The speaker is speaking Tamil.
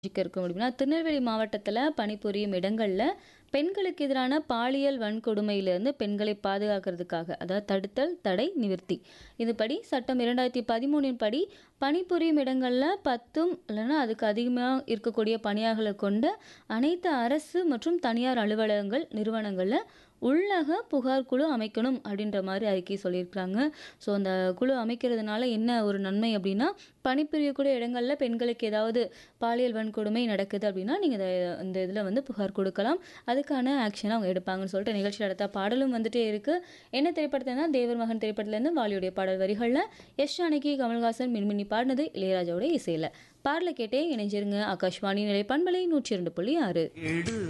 லாஜிக் இருக்கும் அப்படின்னா திருநெல்வேலி மாவட்டத்தில் பணிபுரியும் இடங்களில் பெண்களுக்கு எதிரான பாலியல் வன்கொடுமையிலிருந்து பெண்களை பாதுகாக்கிறதுக்காக அதாவது தடுத்தல் தடை நிவர்த்தி இதுபடி சட்டம் இரண்டாயிரத்தி பதிமூணின் படி பணிபுரியும் இடங்களில் பத்தும் இல்லைன்னா அதுக்கு அதிகமாக இருக்கக்கூடிய பணியாளர்களை கொண்ட அனைத்து அரசு மற்றும் தனியார் அலுவலகங்கள் நிறுவனங்களில் உள்ளக புகார் குழு அமைக்கணும் அப்படின்ற மாதிரி அறிக்கை சொல்லியிருக்கிறாங்க ஸோ அந்த குழு அமைக்கிறதுனால என்ன ஒரு நன்மை அப்படின்னா பணிபுரியக்கூடிய இடங்களில் பெண்களுக்கு ஏதாவது பாலியல் வன்கொடுமை நடக்குது அப்படின்னா நீங்கள் இந்த இதில் வந்து புகார் கொடுக்கலாம் அதுக்கான ஆக்ஷனை அவங்க எடுப்பாங்கன்னு சொல்லிட்டு நிகழ்ச்சி நடத்த பாடலும் வந்துட்டே இருக்குது என்ன திரைப்படத்தைனா தேவர் மகன் திரைப்படத்துலேருந்து வாலியுடைய பாடல் வரிகளில் எஸ் ஜானகி கமல்ஹாசன் மின்மினி பாடினது இளையராஜாவோட இசையில் பாடலை கேட்டே இணைஞ்சிருங்க ஆகாஷ்வாணி நிலை பண்பலை நூற்றி இரண்டு புள்ளி ஆறு எடு